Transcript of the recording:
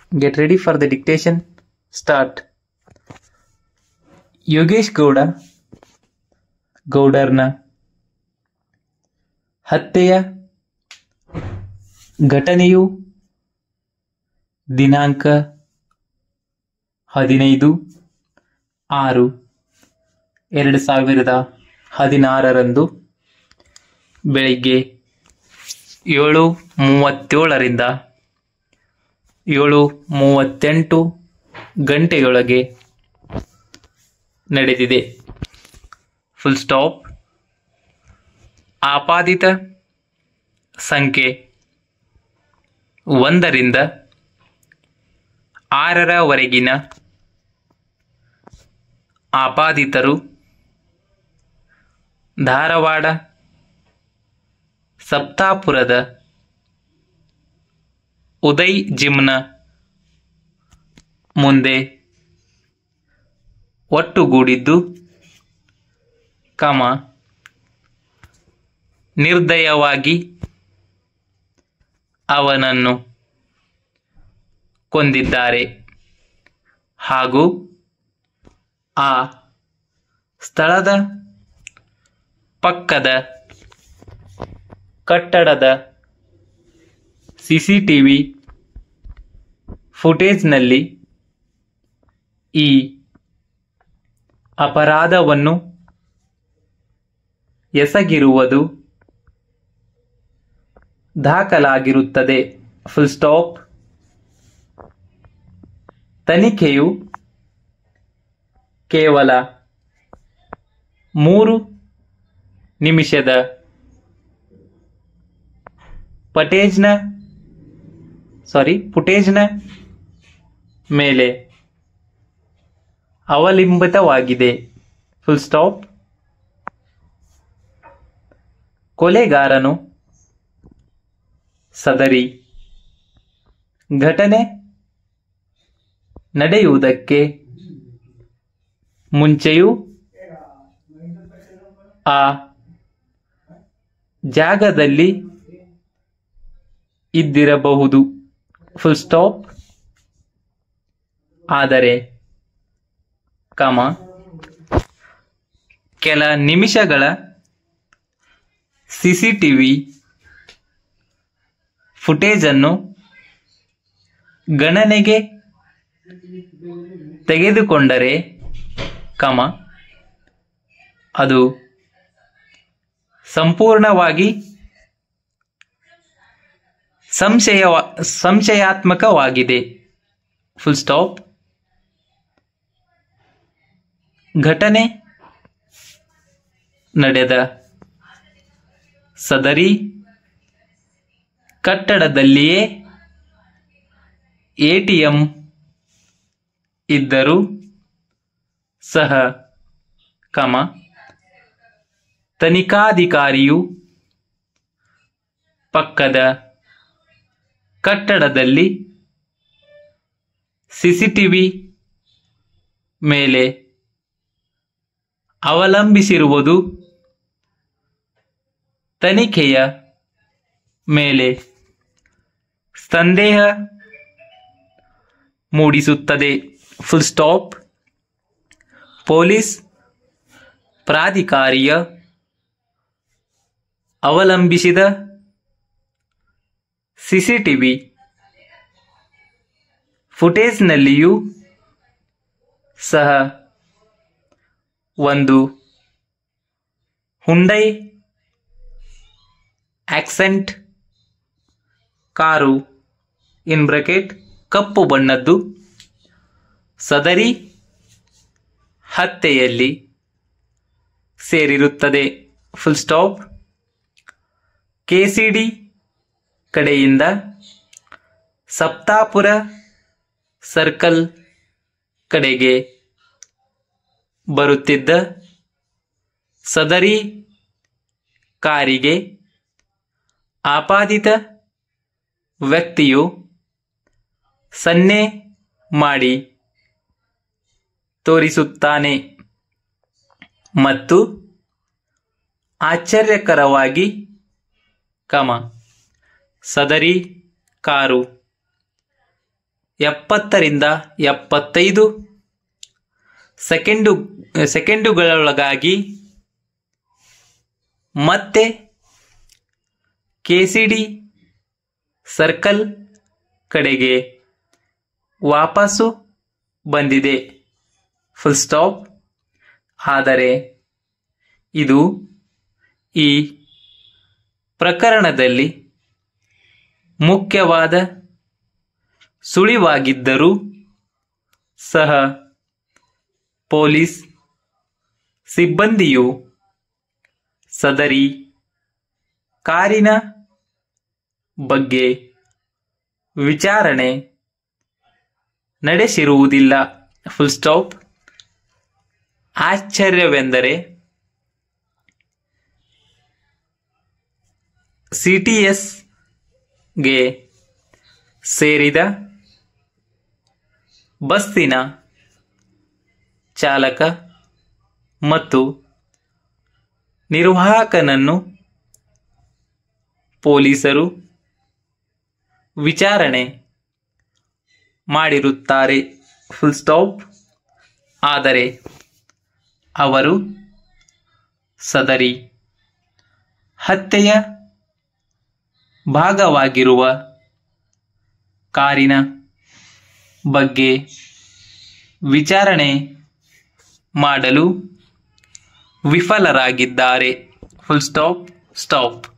get ready for the dictation start Yogesh Gowda ಗೌಡರ್ನ ಹತ್ಯೆಯ ಘಟನೆಯು ದಿನಾಂಕ ಹದಿನೈದು ಆರು ಎರಡು ಸಾವಿರದ ಹದಿನಾರರಂದು ಬೆಳಿಗ್ಗೆ ಏಳು ಮೂವತ್ತೇಳರಿಂದ ಏಳು ಮೂವತ್ತೆಂಟು ಗಂಟೆಯೊಳಗೆ ನಡೆದಿದೆ ಫುಲ್ ಸ್ಟಾಪ್ ಆಪಾದಿತ ಸಂಖ್ಯೆ ಒಂದರಿಂದ ಆರರವರೆಗಿನ ಆಪಾದಿತರು ಧಾರವಾಡ ಸಪ್ತಾಪುರದ ಉದಯ್ ಜಿಮ್ನ ಮುಂದೆ ಒಟ್ಟುಗೂಡಿದ್ದು ಕಮ ನಿರ್ದಯವಾಗಿ ಅವನನ್ನು ಕೊಂದಿದ್ದಾರೆ ಹಾಗೂ ಆ ಸ್ಥಳದ ಪಕ್ಕದ ಕಟ್ಟಡದ ಸಿಸಿಟಿವಿ ಫುಟೇಜ್ನಲ್ಲಿ ಈ ಅಪರಾಧವನ್ನು ಎಸಗಿರುವುದು ದಾಖಲಾಗಿರುತ್ತದೆ ಫುಲ್ ಸ್ಟಾಪ್ ತನಿಖೆಯು ಕೇವಲ ಮೂರು ನಿಮಿಷದ ಪಟೇಜ್ನ ಸಾರಿ ಫುಟೇಜ್ನ ಮೇಲೆ ಅವಲಂಬಿತವಾಗಿದೆ ಫುಲ್ ಸ್ಟಾಪ್ ಕೊಲೆಗಾರನು ಸದರಿ ಘಟನೆ ನಡೆಯುವುದಕ್ಕೆ ಮುಂಚೆಯೂ ಆ ಜಾಗದಲ್ಲಿ ಇದ್ದಿರಬಹುದು ಫುಲ್ ಸ್ಟಾಪ್ ಆದರೆ ಕಮ ಕೆಲ ನಿಮಿಷಗಳ ಸಿಸಿಟಿವಿ ಫುಟೇಜನ್ನು ಗಣನೆಗೆ ತೆಗೆದುಕೊಂಡರೆ ಕಮ ಅದು ಸಂಪೂರ್ಣವಾಗಿ ಸಂಶಯ ಸಂಶಯಾತ್ಮಕವಾಗಿದೆ ಫುಲ್ ಸ್ಟಾಪ್ ಘಟನೆ ನಡೆದ ಸದರಿ ಕಟ್ಟಡದಲ್ಲಿಯೇ ಎಟಿಎಂ ಇದ್ದರೂ ಸಹ ಕಮ ತನಿಖಾಧಿಕಾರಿಯು ಪಕ್ಕದ ಕಟ್ಟಡದಲ್ಲಿ ಸಿಸಿಟಿವಿ ಮೇಲೆ ಅವಲಂಬಿಸಿರುವುದು ತನಿಖೆಯ ಮೇಲೆ ಸಂದೇಹ ಮೂಡಿಸುತ್ತದೆ ಫುಲ್ ಸ್ಟಾಪ್ ಪೊಲೀಸ್ ಪ್ರಾಧಿಕಾರಿಯ ಅವಲಂಬಿಸಿದ ಸಿಸಿಟಿವಿ ಫುಟೇಜ್ನಲ್ಲಿಯೂ ಸಹ ಒಂದು Hyundai Accent car in bracket ಕಪ್ಪು ಬಣ್ಣದ್ದು ಸದರಿ ಹತ್ಯೆಯಲ್ಲಿ ಸೇರಿರುತ್ತದೆ ಫುಲ್ ಸ್ಟಾಪ್ ಕೆಸಿಡಿ ಕಡೆಯಿಂದ ಸಪ್ತಾಪುರ ಸರ್ಕಲ್ ಕಡೆಗೆ ಬರುತ್ತಿದ್ದ ಸದರಿ ಕಾರಿಗೆ ಆಪಾದಿತ ವ್ಯಕ್ತಿಯು ಸನ್ನೆ ಮಾಡಿ ತೋರಿಸುತ್ತಾನೆ ಮತ್ತು ಆಶ್ಚರ್ಯಕರವಾಗಿ ಕಮ ಸದರಿ ಕಾರು ಎಪ್ಪತ್ತರಿಂದ ಎಪ್ಪತ್ತೈದು ಸೆಕೆಂಡು ಸೆಕೆಂಡುಗಳೊಳಗಾಗಿ ಮತ್ತೆ ಕೆ ಸಿ ಡಿ ಸರ್ಕಲ್ ಕಡೆಗೆ ವಾಪಸ್ಸು ಬಂದಿದೆ ಫುಲ್ ಸ್ಟಾಪ್ ಆದರೆ ಇದು ಈ ಪ್ರಕರಣದಲ್ಲಿ ಮುಖ್ಯವಾದ ಸುಳಿವಾಗಿದ್ದರೂ ಸಹ ಪೊಲೀಸ್ ಸಿಬ್ಬಂದಿಯು ಸದರಿ ಕಾರಿನ ಬಗ್ಗೆ ವಿಚಾರಣೆ ನಡೆಸಿರುವುದಿಲ್ಲ ಫುಲ್ ಸ್ಟಾಪ್ ಆಶ್ಚರ್ಯವೆಂದರೆ ಸಿ ಟಿ ಎಸ್ಗೆ ಸೇರಿದ ಬಸ್ಸಿನ ಚಾಲಕ ಮತ್ತು ನಿರ್ವಾಹಕನನ್ನು ಪೊಲೀಸರು ವಿಚಾರಣೆ ಮಾಡಿರುತ್ತಾರೆ ಫುಲ್ ಸ್ಟಾಪ್ ಆದರೆ ಅವರು ಸದರಿ ಹತ್ಯೆಯ ಭಾಗವಾಗಿರುವ ಕಾರಿನ ಬಗ್ಗೆ ವಿಚಾರಣೆ ಮಾಡಲು ವಿಫಲರಾಗಿದ್ದಾರೆ ಫುಲ್ ಸ್ಟಾಪ್ ಸ್ಟಾಪ್